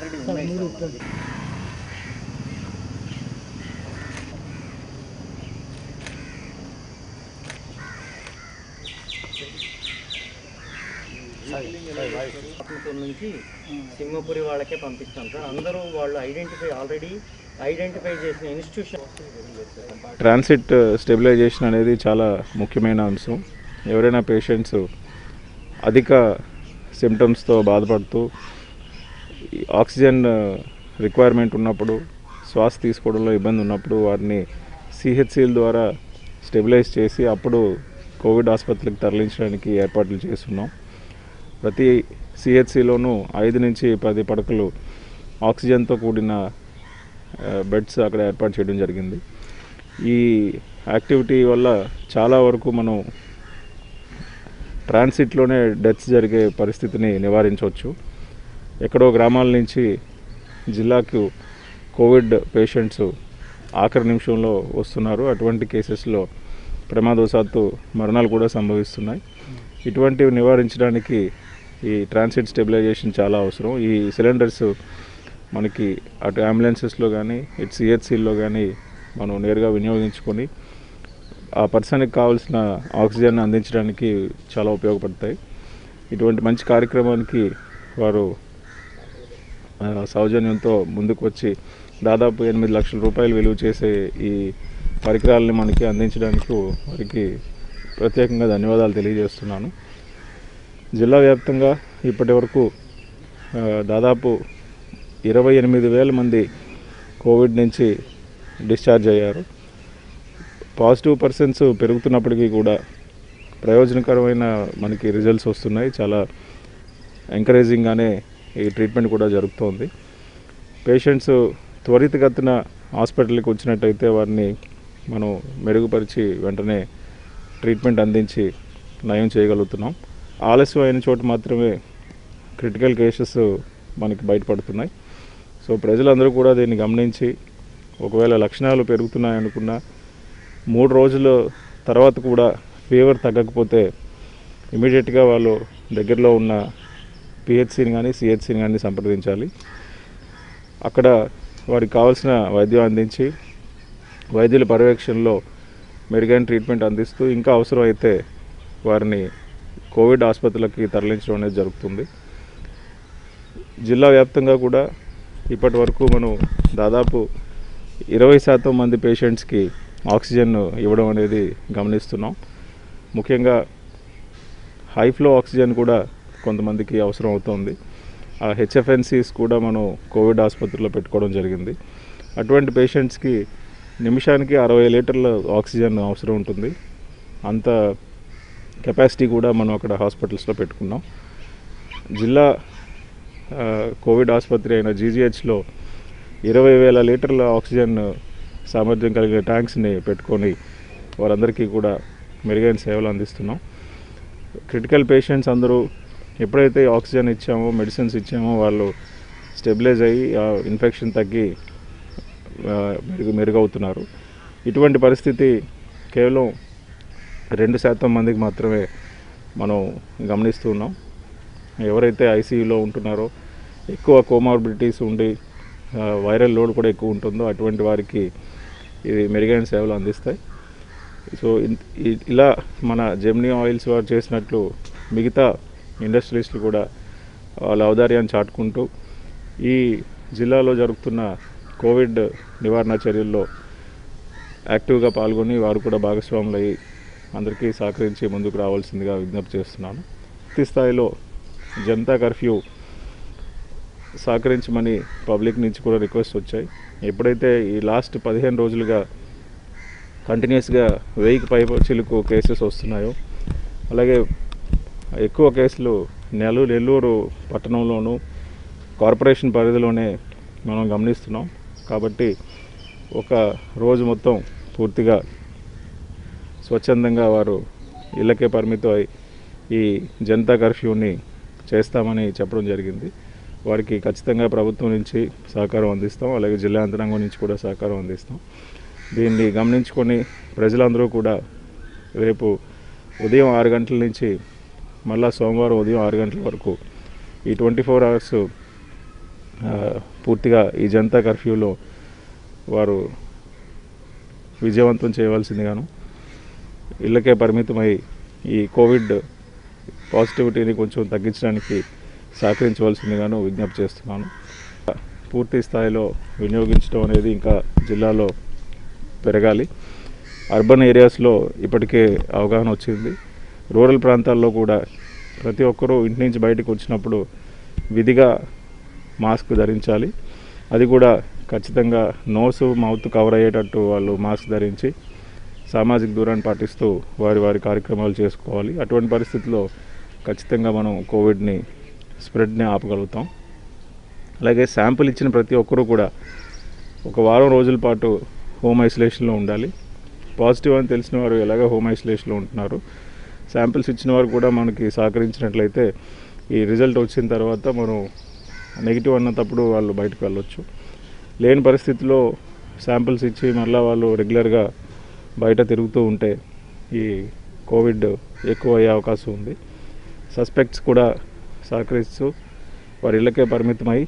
Already ఉన్నాయి sir మనకి. Hospital నుంచి సింహపురి వాళ్ళకే పంపిస్తాం సార్ అందరూ వాళ్ళు ఐడెంటిఫై ఆల్రెడీ ఐడెంటిఫై చేసిన ఇన్స్టిట్యూషన్ ట్రాన్సిట్ స్టెబిలైజేషన్ అనేది చాలా ముఖ్యమైన అంశం ఎవరైనా పేషెంట్స్ అధిక సిమ్టమ్స్తో బాధపడుతూ ఈ ఆక్సిజన్ రిక్వైర్మెంట్ ఉన్నప్పుడు శ్వాస తీసుకోవడంలో ఇబ్బంది ఉన్నప్పుడు వారిని సిహెచ్సిల ద్వారా స్టెబిలైజ్ చేసి అప్పుడు కోవిడ్ ఆసుపత్రికి తరలించడానికి ఏర్పాట్లు చేస్తున్నాం ప్రతి సిహెచ్సిలోనూ ఐదు నుంచి పది పడకలు ఆక్సిజన్తో కూడిన ఆ, బెడ్స్ అక్కడ ఏర్పాటు చేయడం జరిగింది ఈ యాక్టివిటీ వల్ల చాలా వరకు మనం ట్రాన్సిట్లోనే డెత్స్ జరిగే పరిస్థితిని నివారించవచ్చు ఎక్కడో గ్రామాల నుంచి జిల్లాకు కోవిడ్ పేషెంట్స్ ఆఖరి నిమిషంలో వస్తున్నారు అటువంటి కేసెస్లో ప్రమాదవశాత్తు మరణాలు కూడా సంభవిస్తున్నాయి ఇటువంటివి నివారించడానికి ఈ ట్రాన్సిట్ స్టెబిలైజేషన్ చాలా అవసరం ఈ సిలిండర్స్ మనకి అటు అంబులెన్సెస్లో కానీ ఇటు సిహెచ్సిల్లో కానీ మనం నేరుగా వినియోగించుకొని ఆ పర్సన్కి కావాల్సిన ఆక్సిజన్ అందించడానికి చాలా ఉపయోగపడతాయి ఇటువంటి మంచి కార్యక్రమానికి వారు ఆ, సౌజన్యంతో ముందుకు వచ్చి దాదాపు ఎనిమిది లక్షల రూపాయలు విలువ చేసే ఈ పరికరాలని మనకి అందించడానికి వారికి ప్రత్యేకంగా ధన్యవాదాలు తెలియజేస్తున్నాను జిల్లా వ్యాప్తంగా ఇప్పటి వరకు ఆ, దాదాపు ఇరవై ఎనిమిది వేల మంది కోవిడ్ నుంచి డిశ్చార్జ్ అయ్యారు పాజిటివ్ పర్సన్స్ పెరుగుతున్నప్పటికీ కూడా ప్రయోజనకరమైన మనకి రిజల్ట్స్ వస్తున్నాయి చాలా ఎంకరేజింగ్గానే ఈ ట్రీట్మెంట్ కూడా జరుగుతోంది పేషెంట్స్ త్వరితగతిన హాస్పిటల్కి వచ్చినట్టయితే వారిని మనం మెరుగుపరిచి వెంటనే ట్రీట్మెంట్ అందించి నయం చేయగలుగుతున్నాం ఆలస్యం అయిన చోట మాత్రమే క్రిటికల్ కేసెస్ మనకి బయటపడుతున్నాయి సో ప్రజలందరూ కూడా దీన్ని గమనించి ఒకవేళ లక్షణాలు పెరుగుతున్నాయనుకున్నా మూడు రోజుల తర్వాత కూడా ఫీవర్ తగ్గకపోతే ఇమీడియట్గా వాళ్ళు దగ్గరలో ఉన్న పిహెచ్సిని కానీ సిహెచ్సిని కానీ సంప్రదించాలి అక్కడ వారికి కావాల్సిన వైద్యం అందించి వైద్యుల పర్యవేక్షణలో మెరుగైన ట్రీట్మెంట్ అందిస్తూ ఇంకా అవసరం అయితే వారిని కోవిడ్ ఆసుపత్రులకి తరలించడం అనేది జరుగుతుంది జిల్లా వ్యాప్తంగా కూడా ఇప్పటి వరకు మనం దాదాపు ఇరవై శాతం మంది పేషెంట్స్కి ఆక్సిజన్ ఇవ్వడం అనేది గమనిస్తున్నాం ముఖ్యంగా హై ఫ్లో ఆక్సిజన్ కూడా కొంతమందికి అవసరం అవుతుంది ఆ హెచ్ఎఫ్ఎన్సీస్ కూడా మనం కోవిడ్ ఆసుపత్రిలో పెట్టుకోవడం జరిగింది అటువంటి పేషెంట్స్కి నిమిషానికి అరవై లీటర్ల ఆక్సిజన్ అవసరం ఉంటుంది అంత కెపాసిటీ కూడా మనం అక్కడ హాస్పిటల్స్లో పెట్టుకున్నాం జిల్లా ఆ, కోవిడ్ ఆసుపత్రి అయిన జీజీహెచ్లో ఇరవై వేల లీటర్ల ఆక్సిజన్ సామర్థ్యం కలిగిన ట్యాంక్స్ని పెట్టుకొని వారందరికీ కూడా మెరుగైన సేవలు అందిస్తున్నాం క్రిటికల్ పేషెంట్స్ అందరూ ఎప్పుడైతే ఆక్సిజన్ ఇచ్చామో మెడిసిన్స్ ఇచ్చామో వాళ్ళు స్టెబిలైజ్ అయ్యి ఆ ఇన్ఫెక్షన్ తగ్గి ఆ, మెరుగు మెరుగవుతున్నారు ఇటువంటి పరిస్థితి కేవలం రెండు శాతం మందికి మాత్రమే మనం గమనిస్తూ ఉన్నాం ఎవరైతే ఐసీయూలో ఉంటున్నారో ఎక్కువ కోమార్బిడిటీస్ ఉండి ఆ, వైరల్ లోడ్ కూడా ఎక్కువ ఉంటుందో అటువంటి వారికి ఇది మెరుగైన సేవలు అందిస్తాయి సో ఇన్- ఇ- ఇలా మన జెమ్నీ ఆయిల్స్ వారు చేసినట్లు మిగతా ఇండస్ట్రీస్లు కూడా వాళ్ళ ఔదార్యాన్ని చాటుకుంటూ ఈ జిల్లాలో జరుగుతున్న కోవిడ్ నివారణ చర్యల్లో యాక్టివ్గా పాల్గొని వారు కూడా భాగస్వాములు అయ్యి అందరికీ సహకరించి ముందుకు రావాల్సిందిగా విజ్ఞప్తి చేస్తున్నాను పూర్తి స్థాయిలో జనతా కర్ఫ్యూ సహకరించమని పబ్లిక్ నుంచి కూడా రిక్వెస్ట్ వచ్చాయి ఎప్పుడైతే ఈ లాస్ట్ పదిహేను రోజులుగా కంటిన్యూస్గా వెయ్యికి పై చిలుకు కేసెస్ వస్తున్నాయో అలాగే ఎక్కువ కేసులు నెల నెల్లూరు పట్టణంలోనూ కార్పొరేషన్ పరిధిలోనే మనం గమనిస్తున్నాం కాబట్టి ఒక రోజు మొత్తం పూర్తిగా స్వచ్ఛందంగా వారు ఇళ్ళకే పరిమితం అయి ఈ జనతా కర్ఫ్యూని చేస్తామని చెప్పడం జరిగింది వారికి ఖచ్చితంగా ప్రభుత్వం నుంచి సహకారం అందిస్తాం అలాగే జిల్లా యంత్రాంగం నుంచి కూడా సహకారం అందిస్తాం దీన్ని గమనించుకొని ప్రజలందరూ కూడా రేపు ఉదయం ఆరు గంటల నుంచి మళ్ళా సోమవారం ఉదయం ఆరు గంటల వరకు ఈ ట్వంటీ ఫోర్ అవర్స్ ఆ, పూర్తిగా ఈ జనతా కర్ఫ్యూలో వారు విజయవంతం చేయవలసిందిగాను ఇళ్ళకే పరిమితమై ఈ కోవిడ్ పాజిటివిటీని కొంచెం తగ్గించడానికి సహకరించవలసిందిగాను విజ్ఞప్తి చేస్తున్నాను పూర్తి స్థాయిలో వినియోగించడం అనేది ఇంకా జిల్లాలో పెరగాలి అర్బన్ ఏరియాస్లో ఇప్పటికే అవగాహన వచ్చింది రూరల్ ప్రాంతాల్లో కూడా ప్రతి ఒక్కరూ ఇంటి నుంచి బయటకు వచ్చినప్పుడు విధిగా మాస్క్ ధరించాలి అది కూడా ఖచ్చితంగా నోసు మౌత్ కవర్ అయ్యేటట్టు వాళ్ళు మాస్క్ ధరించి సామాజిక దూరాన్ని పాటిస్తూ వారి వారి కార్యక్రమాలు చేసుకోవాలి అటువంటి పరిస్థితుల్లో ఖచ్చితంగా మనం కోవిడ్ని స్ప్రెడ్ని ఆపగలుగుతాం అలాగే శాంపుల్ ఇచ్చిన ప్రతి ఒక్కరూ కూడా ఒక వారం రోజుల పాటు హోమ్ ఐసోలేషన్లో ఉండాలి పాజిటివ్ అని తెలిసిన వారు ఎలాగ హోమ్ ఐసోలేషన్లో ఉంటున్నారు శాంపిల్స్ ఇచ్చిన వారు కూడా మనకి సహకరించినట్లయితే ఈ రిజల్ట్ వచ్చిన తర్వాత మనం నెగిటివ్ అన్నప్పుడు వాళ్ళు బయటకు వెళ్ళొచ్చు లేని పరిస్థితిలో శాంపిల్స్ ఇచ్చి మళ్ళీ వాళ్ళు రెగ్యులర్గా బయట తిరుగుతూ ఉంటే ఈ కోవిడ్ ఎక్కువ అయ్యే అవకాశం ఉంది సస్పెక్ట్స్ కూడా సహకరిస్తూ వారి ఇళ్ళకే పరిమితమై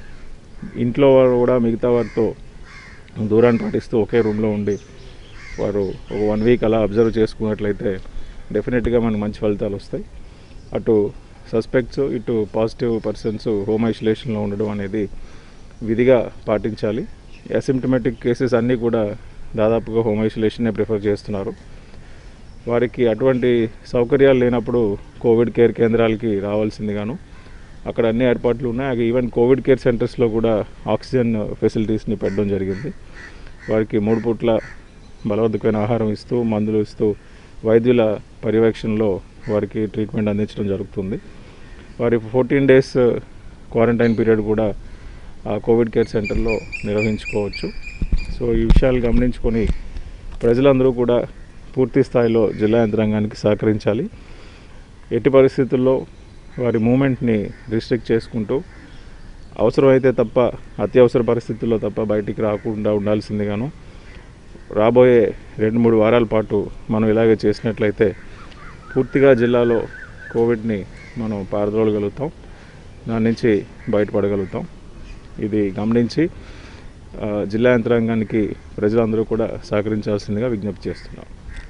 ఇంట్లో వారు కూడా మిగతా వారితో దూరాన్ని పాటిస్తూ ఒకే రూమ్లో ఉండి వారు ఒక వన్ వీక్ అలా అబ్జర్వ్ చేసుకున్నట్లయితే డెఫినెట్గా మనకు మంచి ఫలితాలు వస్తాయి అటు సస్పెక్ట్స్ ఇటు పాజిటివ్ పర్సన్స్ హోమ్ ఐసోలేషన్లో ఉండడం అనేది విధిగా పాటించాలి అసిమ్టమేటిక్ కేసెస్ అన్నీ కూడా దాదాపుగా హోమ్ ఐసోలేషన్నే ప్రిఫర్ చేస్తున్నారు వారికి అటువంటి సౌకర్యాలు లేనప్పుడు కోవిడ్ కేర్ కేంద్రాలకి రావాల్సిందిగాను అక్కడ అన్ని ఏర్పాట్లు ఉన్నాయి అవి ఈవెన్ కోవిడ్ కేర్ సెంటర్స్లో కూడా ఆక్సిజన్ ఫెసిలిటీస్ని పెట్టడం జరిగింది వారికి మూడు పూట్ల బలవంతమైన ఆహారం ఇస్తూ మందులు ఇస్తూ వైద్యుల పర్యవేక్షణలో వారికి ట్రీట్మెంట్ అందించడం జరుగుతుంది వారి ఫోర్టీన్ డేస్ క్వారంటైన్ పీరియడ్ కూడా ఆ కోవిడ్ కేర్ సెంటర్లో నిర్వహించుకోవచ్చు సో ఈ విషయాలు గమనించుకొని ప్రజలందరూ కూడా పూర్తి స్థాయిలో జిల్లా యంత్రాంగానికి సహకరించాలి ఎట్టి పరిస్థితుల్లో వారి మూమెంట్ని రిస్ట్రిక్ట్ చేసుకుంటూ అవసరమైతే తప్ప అత్యవసర పరిస్థితుల్లో తప్ప బయటికి రాకుండా ఉండాల్సిందిగాను రాబోయే రెండు మూడు వారాల పాటు మనం ఇలాగే చేసినట్లయితే పూర్తిగా జిల్లాలో కోవిడ్ని మనం పారదోలగలుగుతాం దాని నుంచి బయటపడగలుగుతాం ఇది గమనించి ఆ, జిల్లా యంత్రాంగానికి ప్రజలందరూ కూడా సహకరించాల్సిందిగా విజ్ఞప్తి చేస్తున్నాం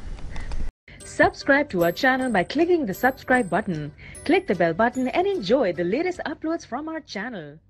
Subscribe to our channel by clicking the subscribe button. Click the bell button and enjoy the latest uploads from our channel.